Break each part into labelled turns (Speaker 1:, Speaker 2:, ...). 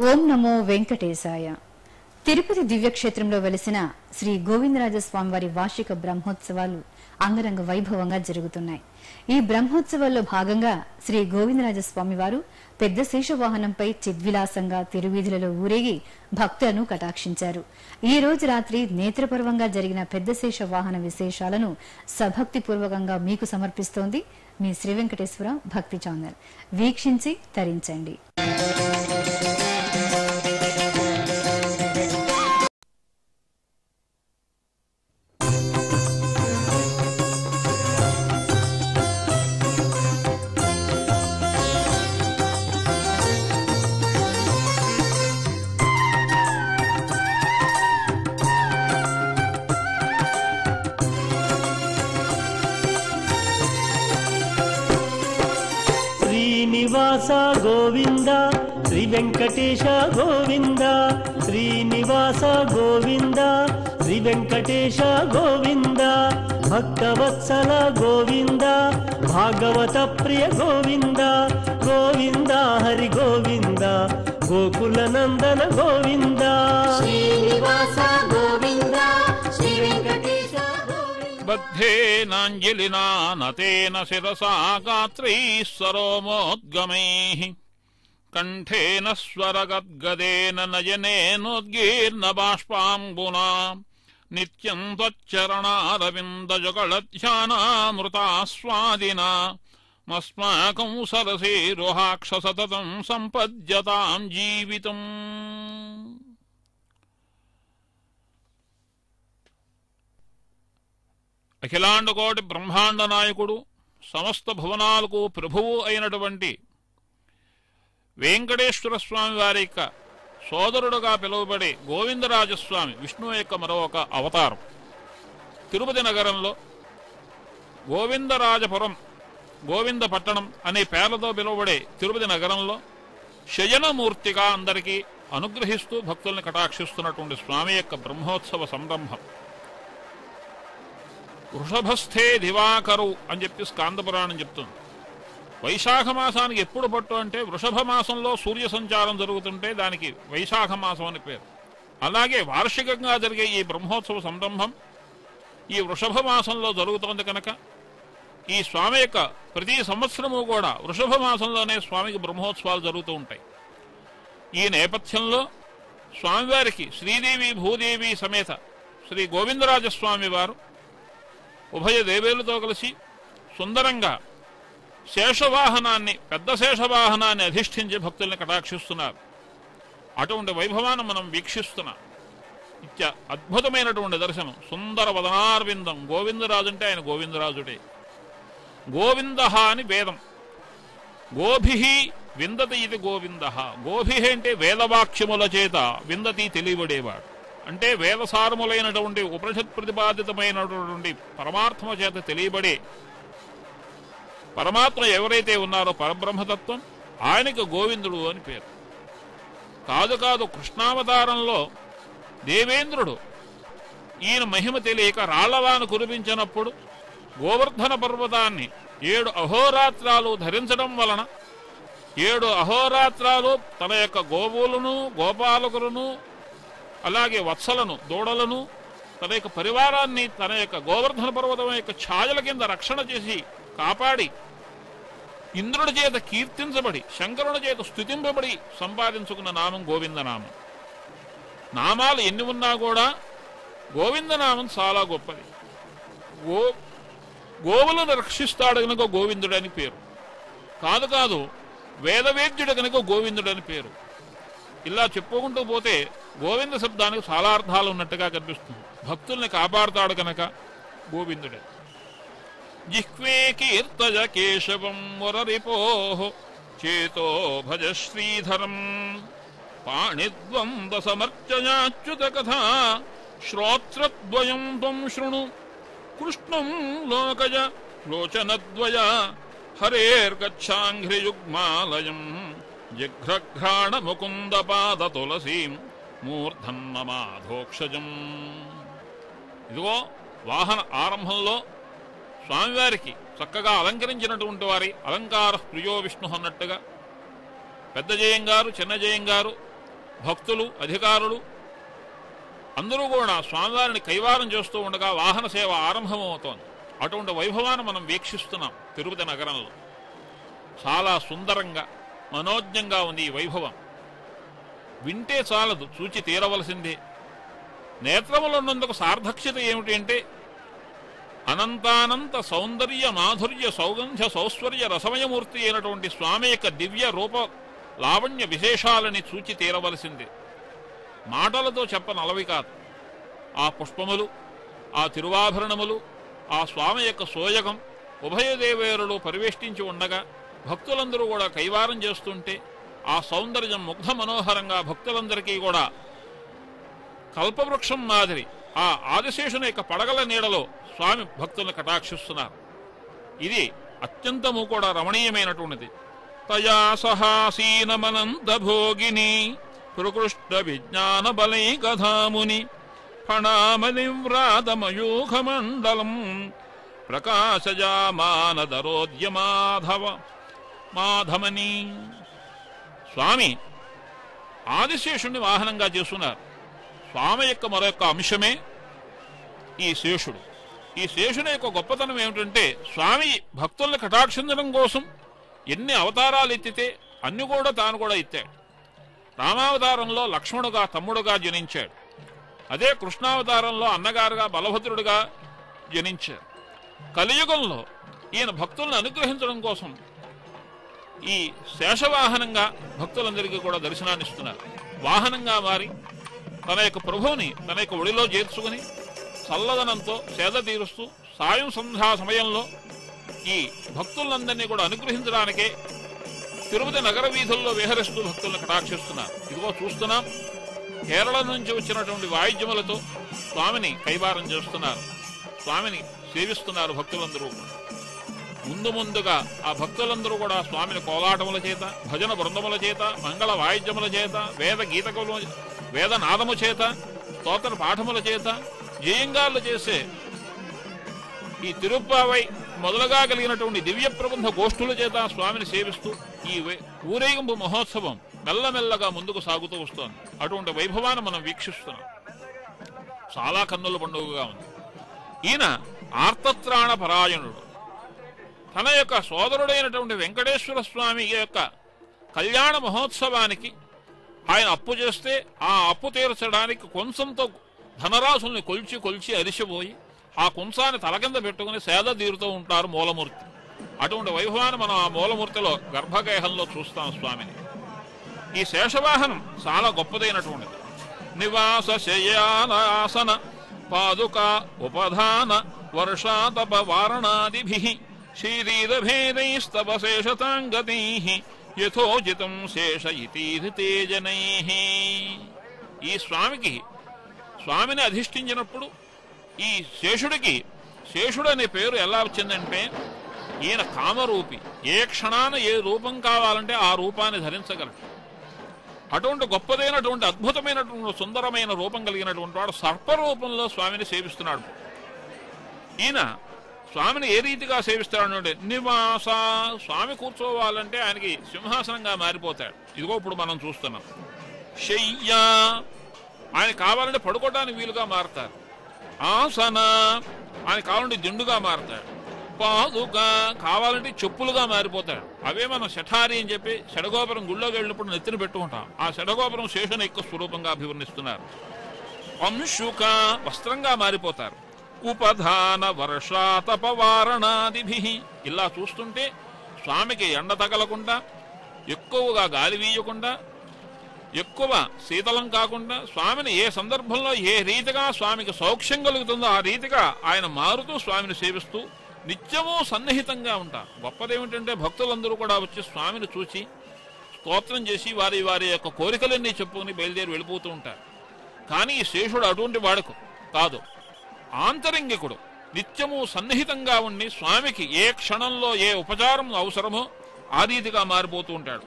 Speaker 1: ఓం నమో వెంకటేశాయ తిరుపతి దివ్యక్షేత్రంలో వెలిసిన శ్రీ గోవిందరాజస్వామి వారి వార్షిక బ్రహ్మోత్సవాలు అంగరంగ వైభవంగా జరుగుతున్నాయి ఈ బ్రహ్మోత్సవాల్లో భాగంగా శ్రీ గోవిందరాజస్వామి వారు పెద్ద శేషవాహనంపై చిద్విలాసంగా తిరువీధులలో ఊరేగి భక్తులను కటాక్షించారు ఈ రోజు రాత్రి నేత్రపర్వంగా జరిగిన పెద్ద శేష వాహన విశేషాలను సభక్తిపూర్వకంగా మీకు సమర్పిస్తోంది మీ శ్రీ వెంకటేశ్వర భక్తి ఛానల్ వీక్షించి తరించండి
Speaker 2: శ్రీనివాస గోవింద శ్రీ వెంకటేశ గోవింద శ్రీనివాస గోవింద శ్రీ వెంకటేశ గోవింద భక్తవత్సల గోవింద భాగవత ప్రియ గోవింద గోవింద హరి గోవింద గోకుల నందన గోవింద
Speaker 3: శ్రీనివాస గోవింద శ్రీ వెంకటేశ గోవింద
Speaker 4: బద్ధేనాంజలినా నతేన శిరసా గాత్రైः సరోమోద్గమైः కంఠేన స్వరగద్గదేన నయనేనోద్గీర్ణ బాష్పాంబునా నిత్యం త్వచ్చరణారవిందజగళధ్యానామృతాస్వాదినా మస్మాకం సరసీరుహాక్ష సతతం సంపద్యతాం జీవితం అఖిలాండకోటి బ్రహ్మాండ నాయకుడు సమస్త భువనాలకు ప్రభువు అయినటువంటి వెంకటేశ్వర స్వామి వారి యొక్క సోదరుడుగా పిలువబడే గోవిందరాజస్వామి విష్ణువు యొక్క మరొక అవతారం తిరుపతి నగరంలో గోవిందరాజపురం గోవింద పట్టణం అనే పేర్లతో పిలువబడే తిరుపతి నగరంలో శయనమూర్తిగా అందరికీ అనుగ్రహిస్తూ భక్తుల్ని కటాక్షిస్తున్నటువంటి స్వామి యొక్క బ్రహ్మోత్సవ సంరంభం వృషభస్థే దివాకరు అని చెప్పి స్కాందపురాణం చెప్తుంది వైశాఖ మాసానికి ఎప్పుడు పట్టు అంటే వృషభ మాసంలో సూర్య సంచారం జరుగుతుంటే దానికి వైశాఖ మాసం అని పేరు అలాగే వార్షికంగా జరిగే ఈ బ్రహ్మోత్సవ సంరంభం ఈ వృషభ మాసంలో జరుగుతోంది కనుక ఈ స్వామి యొక్క ప్రతి సంవత్సరము కూడా వృషభ మాసంలోనే స్వామికి బ్రహ్మోత్సవాలు జరుగుతూ ఉంటాయి ఈ నేపథ్యంలో స్వామివారికి శ్రీదేవి భూదేవి సమేత శ్రీ గోవిందరాజస్వామి వారు ఉభయ దేవేలతో కలిసి సుందరంగా శేషవాహనాన్ని పెద్ద శేషవాహనాన్ని అధిష్ఠించి భక్తుల్ని కటాక్షిస్తున్నారు అటువంటి వైభవాన్ని మనం వీక్షిస్తున్నాం ఇత్య అద్భుతమైనటువంటి దర్శనం సుందర వదనార్విందం గోవిందరాజు అంటే ఆయన గోవిందరాజుడే గోవింద అని వేదం గోభి విందతి ఇది గోవింద గోభి అంటే వేదవాక్యముల చేత విందతి తెలియబడేవాడు అంటే వేదసారములైనటువంటి ఉపనిషత్ ప్రతిపాదితమైనటువంటి పరమార్థము చేత తెలియబడే పరమాత్మ ఎవరైతే ఉన్నారో పరబ్రహ్మతత్వం ఆయనకు గోవిందుడు అని పేరు కాదు కాదు కృష్ణావతారంలో దేవేంద్రుడు ఈయన మహిమ తెలియక రాళ్లవాను కురిపించినప్పుడు గోవర్ధన పర్వతాన్ని ఏడు అహోరాత్రాలు ధరించడం వలన ఏడు అహోరాత్రాలు తన యొక్క గోవులను గోపాలకులను అలాగే వత్సలను దూడలను తన యొక్క పరివారాన్ని తన యొక్క గోవర్ధన పర్వతం యొక్క ఛాయల కింద రక్షణ చేసి కాపాడి ఇంద్రుడి చేత కీర్తించబడి శంకరుడి చేత స్థుతింపబడి సంపాదించుకున్న నామం గోవిందనామం నామాలు ఎన్ని ఉన్నా కూడా గోవిందనామం చాలా గొప్పది గో గోవులను రక్షిస్తాడు కనుక గోవిందుడని పేరు కాదు కాదు వేదవేద్యుడు కనుక గోవిందుడని పేరు ఇలా చెప్పుకుంటూ పోతే గోవింద శబ్దానికి చాలా అర్థాలు ఉన్నట్టుగా కనిపిస్తుంది భక్తుల్ని కాపాడుతాడు కనుక గోవిందుడే జిహ్వే కీర్తజ కేశవం మురరిపో చేతో భజ శ్రీధరం పాణిద్వంద సమర్చయాచ్యుత కథా శ్రోత్రద్వయం త్వం శృణు కృష్ణం లోకజ లోచనద్వయ హరేర్గచ్చాంఘ్రియుగ్మాలయం జిఘ్రఘ్రాణ ముకుంద పాద తులసీం మూర్ధన్నమాధోక్షజం ఇదిగో వాహన ఆరంభంలో స్వామివారికి చక్కగా అలంకరించినటువంటి వారి అలంకార ప్రియో విష్ణు అన్నట్టుగా పెద్ద జయం గారు చిన్న జయం గారు భక్తులు అధికారులు అందరూ కూడా స్వామివారిని కైవారం చేస్తూ ఉండగా వాహన సేవ ఆరంభమవుతోంది అటువంటి వైభవాన్ని మనం వీక్షిస్తున్నాం తిరుపతి నగరంలో చాలా సుందరంగా మనోజ్ఞంగా ఉంది ఈ వైభవం వింటే చాలదు చూచి తీరవలసిందే నేత్రములు ఉన్నందుకు సార్థక్యత ఏమిటి అంటే అనంతానంత సౌందర్య మాధుర్య సౌగంధ సౌశ్వర్య రసమయమూర్తి అయినటువంటి స్వామి యొక్క దివ్య రూప లావణ్య విశేషాలని చూచి తీరవలసిందే మాటలతో చెప్పనలవి కాదు ఆ పుష్పములు ఆ తిరువాభరణములు ఆ స్వామి యొక్క సోయగం ఉభయదేవేరులు పరివేష్టించి ఉండగా భక్తులందరూ కూడా కైవారం చేస్తుంటే ఆ సౌందర్యం ముగ్ధ మనోహరంగా భక్తులందరికీ కూడా కల్పవృక్షం మాదిరి ఆ ఆదిశేషుని యొక్క పడగల నీడలో స్వామి భక్తులను కటాక్షిస్తున్నారు ఇది అత్యంతము కూడా రమణీయమైనటువంటిది తయా సహాసీనమనంత భోగిని ప్రకృష్ట విజ్ఞాన బలై కథాముని ఫణామనివ్రాతమయూఖమండలం ప్రకాశజామానదరోద్య మాధవ మాధమని స్వామి ఆదిశేషుణ్ణి వాహనంగా చేస్తున్నారు స్వామి యొక్క మరొక అంశమే ఈ శేషుడు ఈ శేషుని యొక్క గొప్పతనం ఏమిటంటే స్వామి భక్తుల్ని కటాక్షించడం కోసం ఎన్ని అవతారాలు ఎత్తితే అన్ని కూడా తాను కూడా ఎత్తాడు రామావతారంలో లక్ష్మణుగా తమ్ముడుగా జనించాడు అదే కృష్ణావతారంలో అన్నగారుగా బలభద్రుడిగా జనించాడు కలియుగంలో ఈయన భక్తులను అనుగ్రహించడం కోసం ఈ శేషవాహనంగా భక్తులందరికీ కూడా దర్శనాన్ని ఇస్తున్నారు వాహనంగా మారి తన యొక్క ప్రభువుని తన యొక్క ఒడిలో చేర్చుకుని చల్లదనంతో సేద తీరుస్తూ సాయం సంధ్యా సమయంలో ఈ భక్తులందరినీ కూడా అనుగ్రహించడానికే తిరుపతి నగర వీధుల్లో విహరిస్తూ భక్తులను కటాక్షిస్తున్నారు ఇదిగో చూస్తున్నాం కేరళ నుంచి వచ్చినటువంటి వాయిద్యములతో స్వామిని కైవారం చేస్తున్నారు స్వామిని సేవిస్తున్నారు భక్తులందరూ ముందు ముందుగా ఆ భక్తులందరూ కూడా స్వామిని కోలాటముల చేత భజన బృందముల చేత మంగళ వాయిద్యముల చేత వేద గీతకుల వేద నాదము చేత స్తోత్ర పాఠముల చేత జయంగాళ్ళు చేసే ఈ తిరుప్పావై మొదలుగా కలిగినటువంటి దివ్య ప్రబంధ గోష్ఠుల చేత స్వామిని సేవిస్తూ ఈ వే- ఊరేగింపు మహోత్సవం మెల్లమెల్లగా ముందుకు సాగుతూ వస్తోంది అటువంటి వైభవాన్ని మనం వీక్షిస్తున్నాం చాలా కన్నుల పండుగగా ఉంది ఈయన ఆర్తత్రాణ పరాయణుడు తన యొక్క సోదరుడైనటువంటి వెంకటేశ్వర స్వామి యొక్క కళ్యాణ మహోత్సవానికి ఆయన అప్పు చేస్తే ఆ అప్పు తీర్చడానికి కొంచెంతో ధనరాశుల్ని కొల్చి కొల్చి అరిసిపోయి ఆ కుంసాన్ని తల కింద పెట్టుకుని సేద తీరుతూ ఉంటారు మూలమూర్తి అటువంటి వైభవాన్ని మనం ఆ మూలమూర్తిలో గర్భగేహంలో చూస్తాం స్వామిని ఈ శేషవాహనం చాలా గొప్పదైనటువంటిది నివాస శయానాసన పాదుక ఉపధాన వర్షాతప వారణాదిభి శరీరభేదైస్తవ శేషతాంగతై యథోచితం శేష ఇతీరితే జనై ఈ స్వామికి స్వామిని అధిష్ఠించినప్పుడు ఈ శేషుడికి శేషుడు అనే పేరు ఎలా వచ్చిందంటే ఈయన కామరూపి ఏ క్షణాన ఏ రూపం కావాలంటే ఆ రూపాన్ని ధరించగలడు అటువంటి గొప్పదైనటువంటి అద్భుతమైనటువంటి సుందరమైన రూపం కలిగినటువంటి వాడు సర్పరూపంలో స్వామిని సేవిస్తున్నాడు ఈయన స్వామిని ఏ రీతిగా సేవిస్తాడు అంటే నివాస స్వామి కూర్చోవాలంటే ఆయనకి సింహాసనంగా మారిపోతాడు ఇదిగో ఇప్పుడు మనం చూస్తున్నాం శయ్య ఆయన కావాలంటే పడుకోవడానికి వీలుగా మారతారు ఆసన ఆయన కావాలంటే దిండుగా మారతాడు పాదుక కావాలంటే చెప్పులుగా మారిపోతాడు అవే మనం శఠారి అని చెప్పి షడగోపురం గుళ్ళోకి వెళ్ళినప్పుడు నెత్తిన పెట్టుకుంటాం ఆ షడగోపురం శేషుని ఎక్కువ స్వరూపంగా అభివర్ణిస్తున్నారు అంశుక వస్త్రంగా మారిపోతారు ఉపధాన వర్షాతపవారణాదిభి ఇలా చూస్తుంటే స్వామికి ఎండ తగలకుండా ఎక్కువగా గాలి వీయకుండా ఎక్కువ శీతలం కాకుండా స్వామిని ఏ సందర్భంలో ఏ రీతిగా స్వామికి సౌఖ్యం కలుగుతుందో ఆ రీతిగా ఆయన మారుతూ స్వామిని సేవిస్తూ నిత్యము సన్నిహితంగా ఉంటారు గొప్పదేమిటంటే భక్తులందరూ కూడా వచ్చి స్వామిని చూసి స్తోత్రం చేసి వారి వారి యొక్క కోరికలన్నీ చెప్పుకుని బయలుదేరి వెళ్ళిపోతూ ఉంటారు కానీ ఈ శేషుడు అటువంటి వాడుకు కాదు ఆంతరంగికుడు నిత్యము సన్నిహితంగా ఉండి స్వామికి ఏ క్షణంలో ఏ ఉపచారం అవసరమో ఆ రీతిగా మారిపోతూ ఉంటాడు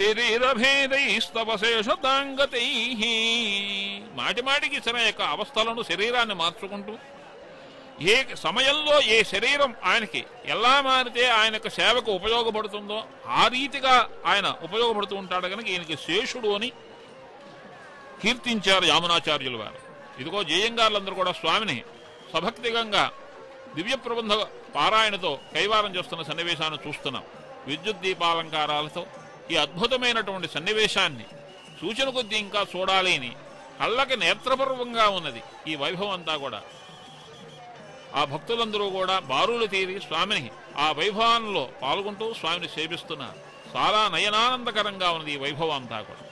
Speaker 4: శరీరభేదైస్తవశేషతాంగతై మాటి మాటికి తన యొక్క అవస్థలను శరీరాన్ని మార్చుకుంటూ ఏ సమయంలో ఏ శరీరం ఆయనకి ఎలా మారితే ఆయన యొక్క సేవకు ఉపయోగపడుతుందో ఆ రీతిగా ఆయన ఉపయోగపడుతూ ఉంటాడు కనుక ఈయనకి శేషుడు అని కీర్తించారు యామునాచార్యుల వారు ఇదిగో జయంగారులందరూ కూడా స్వామిని సభక్తిగంగా దివ్య ప్రబంధ పారాయణతో కైవారం చేస్తున్న సన్నివేశాన్ని చూస్తున్నాం విద్యుత్ దీపాలంకారాలతో ఈ అద్భుతమైనటువంటి సన్నివేశాన్ని సూచన కొద్దీ ఇంకా చూడాలి అని కళ్ళకి నేత్రపర్వంగా ఉన్నది ఈ వైభవం అంతా కూడా ఆ భక్తులందరూ కూడా బారులు తీరి స్వామిని ఆ వైభవాల్లో పాల్గొంటూ స్వామిని సేవిస్తున్నారు చాలా నయనానందకరంగా ఉన్నది ఈ వైభవం అంతా కూడా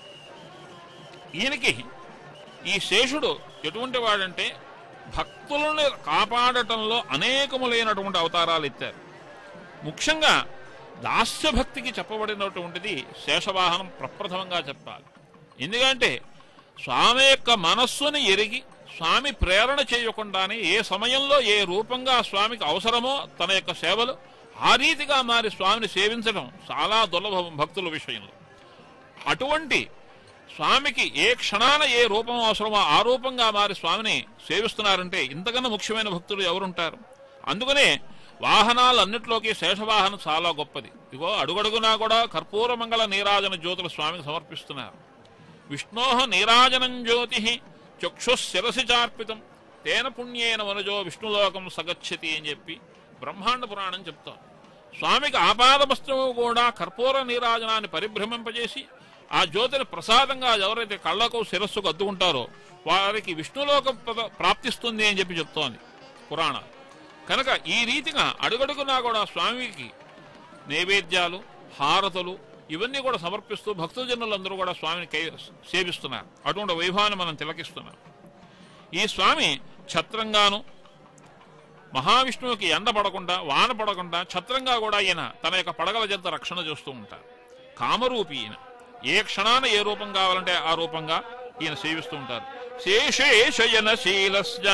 Speaker 4: ఈయనకి ఈ శేషుడు ఎటువంటి వాడంటే భక్తులను కాపాడటంలో అనేకములైనటువంటి అవతారాలు ఎత్తారు ముఖ్యంగా దాస్య భక్తికి చెప్పబడినటువంటిది శేషవాహనం ప్రప్రథమంగా చెప్పాలి ఎందుకంటే స్వామి యొక్క మనస్సుని ఎరిగి స్వామి ప్రేరణ చేయకుండానే ఏ సమయంలో ఏ రూపంగా స్వామికి అవసరమో తన యొక్క సేవలు ఆ రీతిగా మారి స్వామిని సేవించడం చాలా దుర్లభం భక్తుల విషయంలో అటువంటి స్వామికి ఏ క్షణాన ఏ రూపం అవసరమో ఆ రూపంగా మారి స్వామిని సేవిస్తున్నారంటే ఇంతకన్నా ముఖ్యమైన భక్తులు ఎవరుంటారు అందుకనే వాహనాలన్నిటిలోకి శేషవాహనం చాలా గొప్పది ఇగో అడుగడుగునా కూడా కర్పూర మంగళ నీరాజన జ్యోతులు స్వామికి సమర్పిస్తున్నారు విష్ణో నీరాజనం జ్యోతి చక్షుశిరసి చార్పితం తేన పుణ్యేన వనజో విష్ణులోకం సగచ్చతి అని చెప్పి బ్రహ్మాండ పురాణం చెప్తాం స్వామికి ఆపాదమస్తము కూడా కర్పూర నీరాజనాన్ని పరిభ్రమింపజేసి ఆ జ్యోతిని ప్రసాదంగా ఎవరైతే కళ్ళకు శిరస్సుకు అద్దుకుంటారో వారికి విష్ణులోకం ప్ర- ప్రాప్తిస్తుంది అని చెప్పి చెప్తోంది పురాణం కనుక ఈ రీతిగా అడుగడుగునా కూడా స్వామికి నైవేద్యాలు హారతులు ఇవన్నీ కూడా సమర్పిస్తూ భక్తజనులందరూ కూడా స్వామిని కై సేవిస్తున్నారు అటువంటి వైభవాన్ని మనం తిలకిస్తున్నాం ఈ స్వామి ఛత్రంగాను మహావిష్ణువుకి ఎండ పడకుండా వాన పడకుండా ఛత్రంగా కూడా ఈయన తన యొక్క పడగల జంత రక్షణ చేస్తూ ఉంటారు కామరూపి ఈయన ఏ క్షణాన ఏ రూపం కావాలంటే ఆ రూపంగా ఈయన సేవిస్తూ ఉంటారు శేషేషయన శీలస్య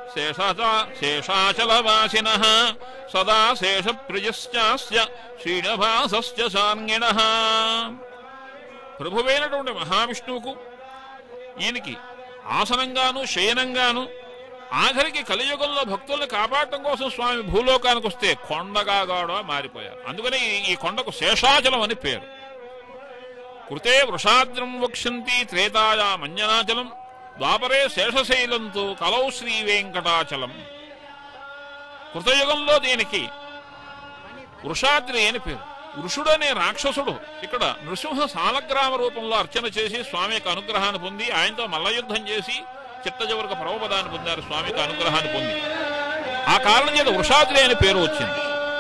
Speaker 4: శేషాచలవాసిన సదా శేష ప్రియశ్చాస్య శ్రీనివాసస్య సాంగిణ ప్రభువైనటువంటి మహావిష్ణువుకు ఈయనకి ఆసనంగాను శయనంగాను ఆఖరికి కలియుగంలో భక్తుల్ని కాపాడటం కోసం స్వామి భూలోకానికి వస్తే కొండగా కూడా మారిపోయారు అందుకని ఈ- ఈ కొండకు శేషాచలం అని పేరు కృతే వృషాద్రం వక్ష్యంతి త్రేతాయా మంజనాచలం ద్వాపరే శేషశైలంతో కలౌ శ్రీ వెంకటాచలం కృతయుగంలో దీనికి వృషాద్రి అని పేరు వృషుడనే రాక్షసుడు ఇక్కడ నృసింహ సాలగ్రామ రూపంలో అర్చన చేసి స్వామి యొక్క అనుగ్రహాన్ని పొంది ఆయనతో మల్లయుద్ధం చేసి చిట్ట చివరికి పరమపదాన్ని పొందారు స్వామి యొక్క అనుగ్రహాన్ని పొంది ఆ కారణం చేత వృషాద్రి అనే పేరు వచ్చింది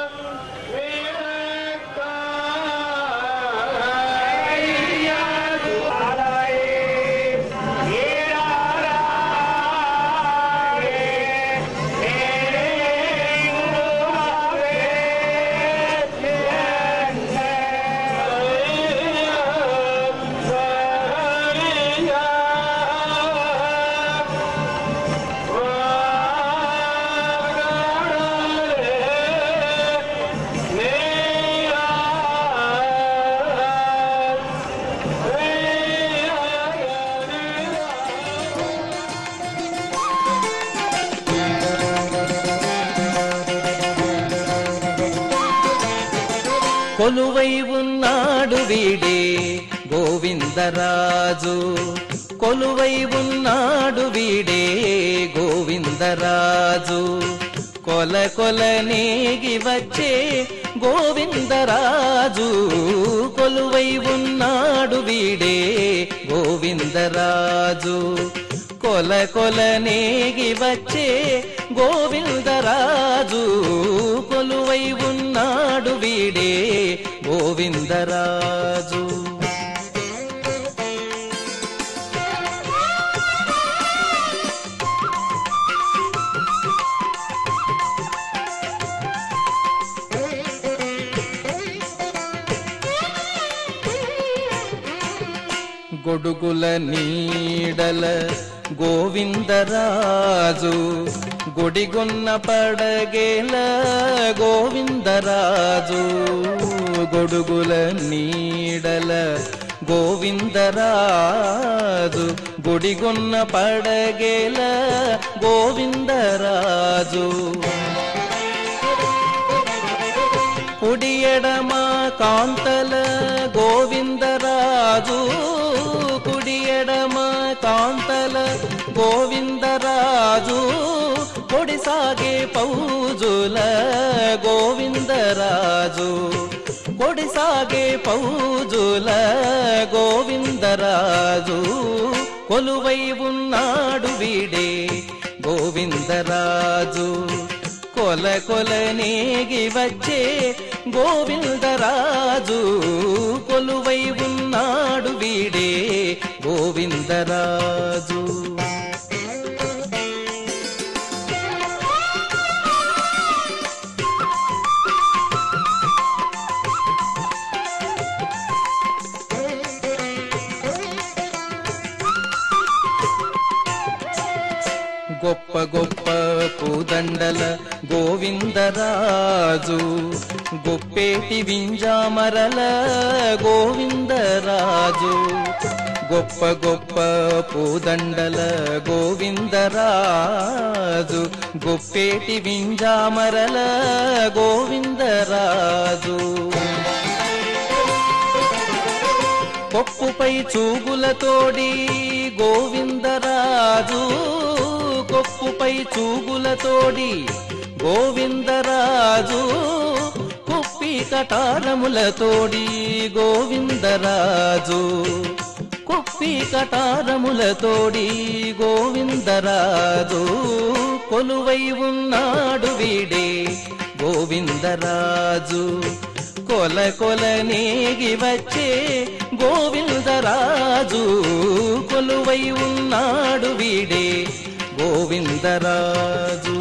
Speaker 5: కొలువై ఉన్నాడు వీడే గోవిందరాజు కొలువై ఉన్నాడు వీడే గోవిందరాజు కొల కొల నేగి వచ్చే గోవిందరాజు కొలువై ఉన్నాడు వీడే గోవిందరాజు కొల కొల నేగి వచ్చే గోవిందరాజు కొలువై ఉన్నాడు వీడే గోవిందరాజు గొడుగుల నీడల గోవిందరాజు గుడిగొన్న పడగేల గోవిందరాజు గొడుగుల నీడల గోవిందరాజు గుడిగొన్న పడగేల గోవిందరాజు కుడి ఎడమ కాంతల గోవిందరాజు కుడి ఎడమ కాంతల గోవిందరాజు కొడిసాగే పౌజుల గోవిందరాజు కొడిసాగే పౌజుల గోవిందరాజు కొలువై ఉన్నాడు వీడే గోవిందరాజు కొల కొల నేగి వచ్చే గోవిందరాజు కొలువై ఉన్నాడు వీడే గోవిందరాజు గొప్ప గొప్ప పూదండల గోవిందరాజు గొప్పేటి వింజామరల గోవిందరాజు గొప్ప గొప్ప పూదండల గోవిందరాజు గొప్పేటి వింజామరల గోవిందరాజు కొప్పుపై చూగులతోడి గోవిందరాజు కొప్పుపై చూగులతోడి గోవిందరాజు కుప్పి కటారములతోడి గోవిందరాజు కుప్పి కటారములతోడి గోవిందరాజు కొలువై ఉన్నాడు వీడే గోవిందరాజు కొల కొల నేగి వచ్చే గోవిందరాజు కొలువై ఉన్నాడు వీడే గోవిందరాజు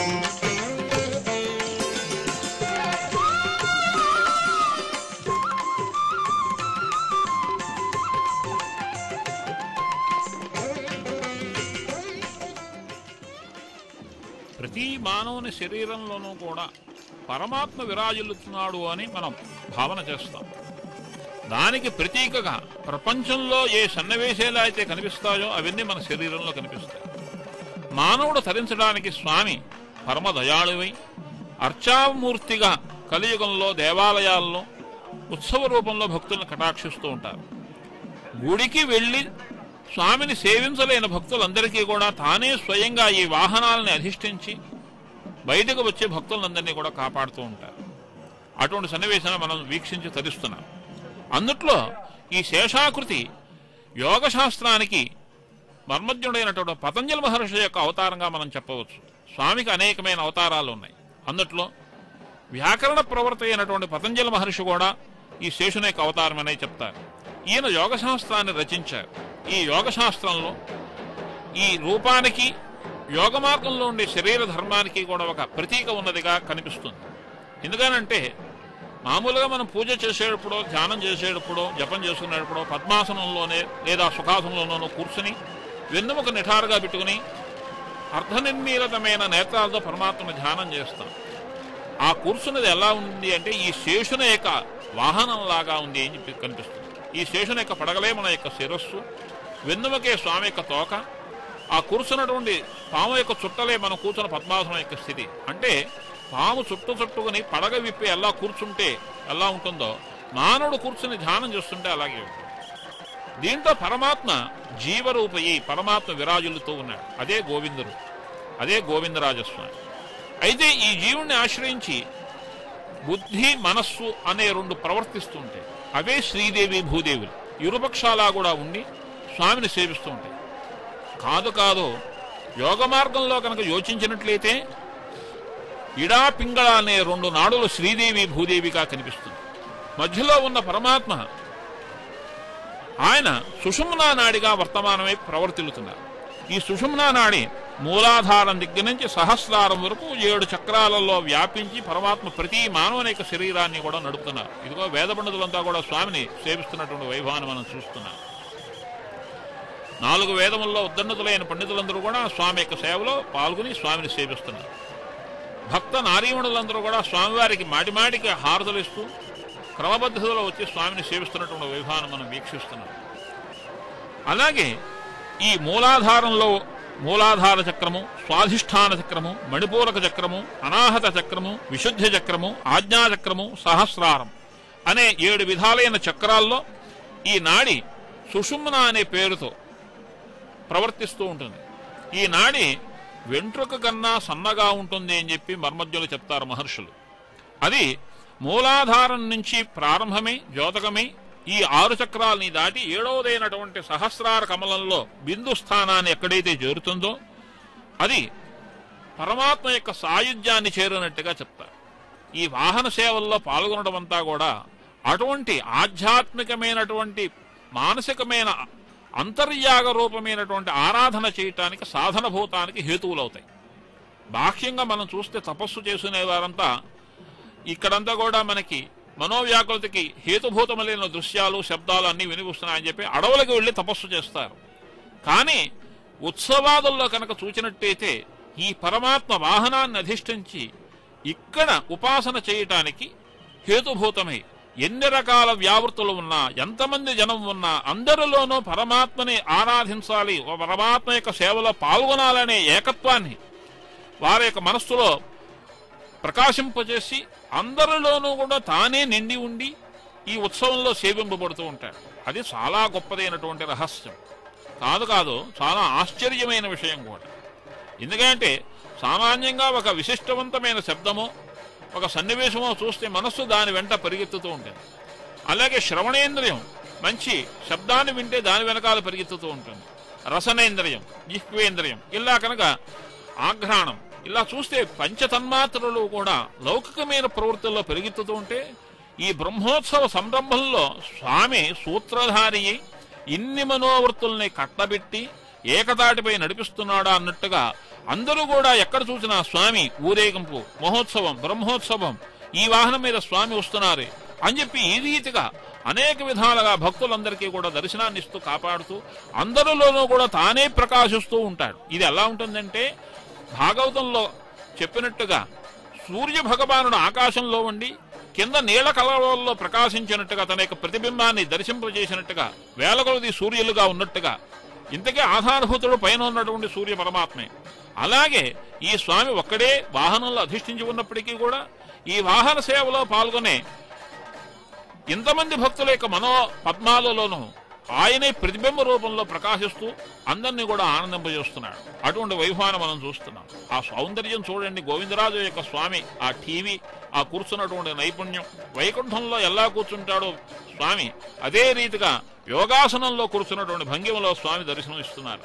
Speaker 4: ప్రతి మానవుని శరీరంలోనూ కూడా పరమాత్మ విరాజిల్లుతున్నాడు అని మనం భావన చేస్తాం దానికి ప్రతీకగా ప్రపంచంలో ఏ సన్నివేశాలు అయితే కనిపిస్తాయో అవన్నీ మన శరీరంలో కనిపిస్తాయి మానవుడు తరించడానికి స్వామి పరమ దయాళువై అర్చామూర్తిగా కలియుగంలో దేవాలయాల్లో ఉత్సవ రూపంలో భక్తులను కటాక్షిస్తూ ఉంటారు గుడికి వెళ్ళి స్వామిని సేవించలేని భక్తులందరికీ కూడా తానే స్వయంగా ఈ వాహనాలని అధిష్ఠించి బయటకు వచ్చే భక్తులందరినీ కూడా కాపాడుతూ ఉంటారు అటువంటి సన్నివేశాన్ని మనం వీక్షించి తరిస్తున్నాం అందుట్లో ఈ శేషాకృతి యోగ శాస్త్రానికి మర్మజ్ఞుడైనటువంటి పతంజలి మహర్షి యొక్క అవతారంగా మనం చెప్పవచ్చు స్వామికి అనేకమైన అవతారాలు ఉన్నాయి అందుట్లో వ్యాకరణ ప్రవర్త అయినటువంటి పతంజలి మహర్షి కూడా ఈ శేషుని యొక్క అవతారమనే చెప్తారు ఈయన యోగ శాస్త్రాన్ని రచించారు ఈ యోగ శాస్త్రంలో ఈ రూపానికి యోగ మార్గంలో ఉండే శరీర ధర్మానికి కూడా ఒక ప్రతీక ఉన్నదిగా కనిపిస్తుంది ఎందుకనంటే మామూలుగా మనం పూజ చేసేటప్పుడో ధ్యానం చేసేటప్పుడో జపం చేసుకునేటప్పుడో పద్మాసనంలోనే లేదా సుఖాసనంలోనో కూర్చుని వెన్నెముక నిఠారుగా పెట్టుకుని అర్ధనిర్మీలతమైన నేత్రాలతో పరమాత్మను ధ్యానం చేస్తాం ఆ కూర్చున్నది ఎలా ఉంది అంటే ఈ శేషుని యొక్క వాహనం లాగా ఉంది అని చెప్పి కనిపిస్తుంది ఈ శేషుని యొక్క పడగలే మన యొక్క శిరస్సు వెన్నుమకే స్వామి యొక్క తోక ఆ కూర్చున్నటువంటి పాము యొక్క చుట్టలే మనం కూర్చున్న పద్మాసనం యొక్క స్థితి అంటే పాము చుట్టు చుట్టుకుని పడగ విప్పి ఎలా కూర్చుంటే ఎలా ఉంటుందో మానవుడు కూర్చుని ధ్యానం చేస్తుంటే అలాగే ఉంటుంది దీంట్లో పరమాత్మ జీవరూపయి పరమాత్మ విరాజులతో ఉన్నాడు అదే గోవిందుడు అదే గోవిందరాజస్వామి అయితే ఈ జీవుణ్ణి ఆశ్రయించి బుద్ధి మనస్సు అనే రెండు ప్రవర్తిస్తుంటాయి అవే శ్రీదేవి భూదేవులు ఇరుపక్షాలా కూడా ఉండి స్వామిని సేవిస్తూ ఉంటాయి కాదు కాదు యోగ మార్గంలో కనుక యోచించినట్లయితే ఇడా పింగళ అనే రెండు నాడులు శ్రీదేవి భూదేవిగా కనిపిస్తుంది మధ్యలో ఉన్న పరమాత్మ ఆయన సుషుమ్నా నాడిగా వర్తమానమై ప్రవర్తిల్లుతున్నారు ఈ సుషుమ్నా నాడి మూలాధారం దగ్గర నుంచి సహస్రారం వరకు ఏడు చక్రాలలో వ్యాపించి పరమాత్మ ప్రతి మానవుని యొక్క శరీరాన్ని కూడా నడుపుతున్నారు ఇదిగో వేద పండితులంతా కూడా స్వామిని సేవిస్తున్నటువంటి వైభవాన్ని మనం చూస్తున్నాం నాలుగు వేదముల్లో ఉద్దన్నతులైన పండితులందరూ కూడా స్వామి యొక్క సేవలో పాల్గొని స్వామిని సేవిస్తున్నారు భక్త నారీమణులందరూ కూడా స్వామివారికి మాటిమాటికి హారతులు ఇస్తూ క్రమబద్ధతలో వచ్చి స్వామిని సేవిస్తున్నటువంటి వైభవాన్ని మనం వీక్షిస్తున్నాం అలాగే ఈ మూలాధారంలో మూలాధార చక్రము స్వాధిష్టాన చక్రము మణిపూరక చక్రము అనాహత చక్రము విశుద్ధ చక్రము ఆజ్ఞా చక్రము సహస్రారం అనే ఏడు విధాలైన చక్రాల్లో ఈ నాడి సుషుమ్న అనే పేరుతో ప్రవర్తిస్తూ ఉంటుంది ఈ నాడి వెంట్రుక కన్నా సన్నగా ఉంటుంది అని చెప్పి మర్మజ్ఞులు చెప్తారు మహర్షులు అది మూలాధారం నుంచి ప్రారంభమై జ్యోతకమై ఈ ఆరు చక్రాల్ని దాటి ఏడవదైనటువంటి సహస్రార కమలంలో బిందు స్థానాన్ని ఎక్కడైతే చేరుతుందో అది పరమాత్మ యొక్క సాయుధ్యాన్ని చేరినట్టుగా చెప్తారు ఈ వాహన సేవల్లో పాల్గొనడం అంతా కూడా అటువంటి ఆధ్యాత్మికమైనటువంటి మానసికమైన అంతర్యాగ రూపమైనటువంటి ఆరాధన చేయటానికి సాధనభూతానికి హేతువులవుతాయి బాహ్యంగా మనం చూస్తే తపస్సు చేసుకునే వారంతా ఇక్కడంతా కూడా మనకి మనోవ్యాకులతకి హేతుభూతములైన దృశ్యాలు శబ్దాలు అన్నీ వినిపిస్తున్నాయని చెప్పి అడవులకు వెళ్ళి తపస్సు చేస్తారు కానీ ఉత్సవాదుల్లో కనుక చూచినట్టయితే ఈ పరమాత్మ వాహనాన్ని అధిష్ఠించి ఇక్కడ ఉపాసన చేయటానికి హేతుభూతమై ఎన్ని రకాల వ్యావృత్తులు ఉన్నా ఎంతమంది జనం ఉన్నా అందరిలోనూ పరమాత్మని ఆరాధించాలి ఓ పరమాత్మ యొక్క సేవలో పాల్గొనాలనే ఏకత్వాన్ని వారి యొక్క మనస్సులో ప్రకాశింపజేసి అందరిలోనూ కూడా తానే నిండి ఉండి ఈ ఉత్సవంలో సేవింపబడుతూ ఉంటాడు అది చాలా గొప్పదైనటువంటి రహస్యం కాదు కాదు చాలా ఆశ్చర్యమైన విషయం కూడా ఎందుకంటే సామాన్యంగా ఒక విశిష్టవంతమైన శబ్దమో ఒక సన్నివేశమో చూస్తే మనస్సు దాని వెంట పరిగెత్తుతూ ఉంటుంది అలాగే శ్రవణేంద్రియం మంచి శబ్దాన్ని వింటే దాని వెనకాల పరిగెత్తుతూ ఉంటుంది రసనేంద్రియం జిహ్వేంద్రియం ఇలా కనుక ఆఘ్రాణం ఇలా చూస్తే పంచతన్మాత్రలు కూడా లౌకికమైన ప్రవృత్తుల్లో పెరుగుతూ ఉంటే ఈ బ్రహ్మోత్సవ సంరంభంలో స్వామి సూత్రధారి అయి ఇన్ని మనోవృత్తుల్ని కట్టబెట్టి ఏకతాటిపై నడిపిస్తున్నాడా అన్నట్టుగా అందరూ కూడా ఎక్కడ చూసినా స్వామి ఊరేగింపు మహోత్సవం బ్రహ్మోత్సవం ఈ వాహనం మీద స్వామి వస్తున్నారు అని చెప్పి ఈ రీతిగా అనేక విధాలుగా భక్తులందరికీ కూడా దర్శనాన్ని ఇస్తూ కాపాడుతూ అందరిలోనూ కూడా తానే ప్రకాశిస్తూ ఉంటాడు ఇది ఎలా ఉంటుందంటే భాగవతంలో చెప్పినట్టుగా సూర్య భగవానుడు ఆకాశంలో ఉండి కింద నీళ్ల కలవల్లో ప్రకాశించినట్టుగా తన యొక్క ప్రతిబింబాన్ని దర్శింపజేసినట్టుగా వేల కొలది సూర్యులుగా ఉన్నట్టుగా ఇంతకీ ఆధారభూతుడు పైన ఉన్నటువంటి సూర్య పరమాత్మే అలాగే ఈ స్వామి ఒక్కడే వాహనంలో అధిష్ఠించి ఉన్నప్పటికీ కూడా ఈ వాహన సేవలో పాల్గొనే ఇంతమంది భక్తుల యొక్క మనో పద్మాలలోనూ ఆయనే ప్రతిబింబ రూపంలో ప్రకాశిస్తూ అందరినీ కూడా ఆనందింపజేస్తున్నాడు అటువంటి వైభవాన్ని మనం చూస్తున్నాం ఆ సౌందర్యం చూడండి గోవిందరాజు యొక్క స్వామి ఆ టీవీ ఆ కూర్చున్నటువంటి నైపుణ్యం వైకుంఠంలో ఎలా కూర్చుంటాడో స్వామి అదే రీతిగా యోగాసనంలో కూర్చున్నటువంటి భంగిమలో స్వామి దర్శనం ఇస్తున్నారు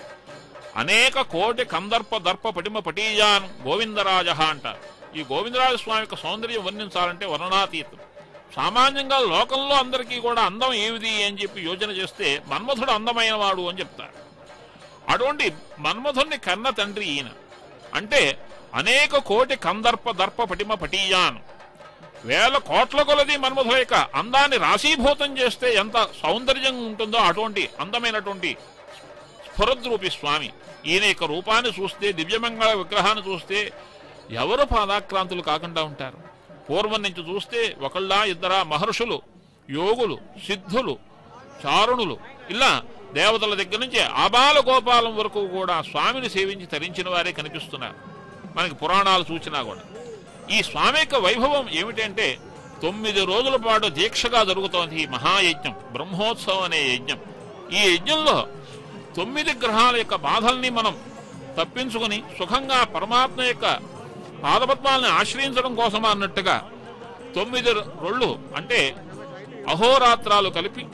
Speaker 4: అనేక కోటి కందర్ప దర్ప పటిమ పటీయాన్ గోవిందరాజ అంటారు ఈ గోవిందరాజ స్వామి యొక్క సౌందర్యం వర్ణించాలంటే వర్ణనాతీతం సామాన్యంగా లోకంలో అందరికీ కూడా అందం ఏమిది అని చెప్పి యోచన చేస్తే మన్మథుడు అందమైన వాడు అని చెప్తారు అటువంటి మన్మథుణ్ణి కన్న తండ్రి ఈయన అంటే అనేక కోటి కందర్ప దర్ప పటిమ పటీయాన్ వేల కోట్ల కొలది మన్మథుల యొక్క అందాన్ని రాశీభూతం చేస్తే ఎంత సౌందర్యం ఉంటుందో అటువంటి అందమైనటువంటి స్ఫురద్రూపి స్వామి ఈయన యొక్క రూపాన్ని చూస్తే దివ్యమంగళ విగ్రహాన్ని చూస్తే ఎవరు పాదాక్రాంతులు కాకుండా ఉంటారు పూర్వం నుంచి చూస్తే ఒకళ్ళ ఇద్దరా మహర్షులు యోగులు సిద్ధులు చారుణులు ఇలా దేవతల దగ్గర నుంచి ఆబాల గోపాలం వరకు కూడా స్వామిని సేవించి తరించిన వారే కనిపిస్తున్నారు మనకి పురాణాలు సూచన కూడా ఈ స్వామి యొక్క వైభవం ఏమిటంటే తొమ్మిది రోజుల పాటు దీక్షగా జరుగుతోంది ఈ మహాయజ్ఞం బ్రహ్మోత్సవం అనే యజ్ఞం ఈ యజ్ఞంలో తొమ్మిది గ్రహాల యొక్క బాధల్ని మనం తప్పించుకుని సుఖంగా పరమాత్మ యొక్క పాదపద్మాలను ఆశ్రయించడం కోసమా అన్నట్టుగా తొమ్మిది రొళ్ళు అంటే అహోరాత్రాలు కలిపి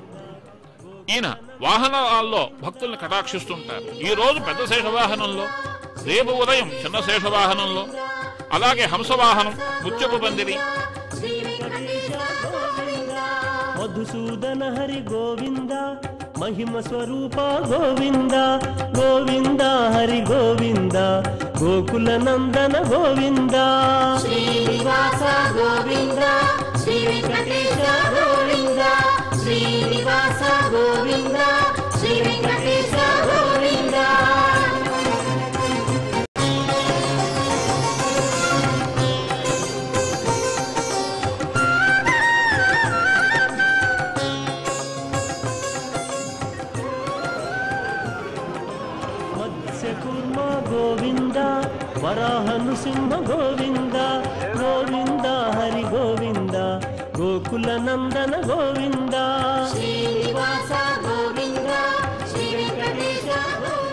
Speaker 4: ఈయన వాహనాల్లో భక్తుల్ని కటాక్షిస్తుంటారు ఈ రోజు పెద్ద శేషవాహనంలో రేపు ఉదయం చిన్న శేషవాహనంలో అలాగే హంసవాహనం ముత్యపు పందిరి
Speaker 3: శ్రీ వెంకటేశ గోవింద
Speaker 2: మధుసూదన హరి గోవింద మహిమ స్వరూప గోవింద గోవింద హరి గోవింద గోకుల నందన గోవింద
Speaker 3: శ్రీనివాస గోవింద శ్రీ వెంకటేశ గోవింద శ్రీనివాస గోవింద శ్రీ వెంకటేశ గోవింద
Speaker 2: మత్స్యకూర్మ గోవింద వరాహ నృసింహ గోవింద గోవింద హరి గోవింద గోకుల నందన గోవింద
Speaker 3: శ్రీనివాస గోవింద శ్రీ వెంకటేశ గోవింద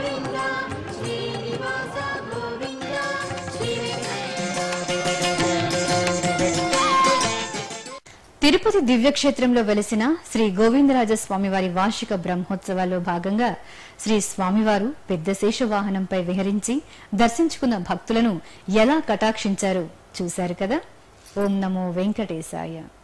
Speaker 1: తిరుపతి దివ్యక్షేత్రంలో వెలిసిన శ్రీ గోవిందరాజ స్వామివారి వార్షిక బ్రహ్మోత్సవాల్లో భాగంగా శ్రీ స్వామివారు పెద్ద శేష వాహనంపై విహరించి దర్శించుకున్న భక్తులను ఎలా కటాక్షించారో చూశారు కదా ఓం నమో వెంకటేశాయ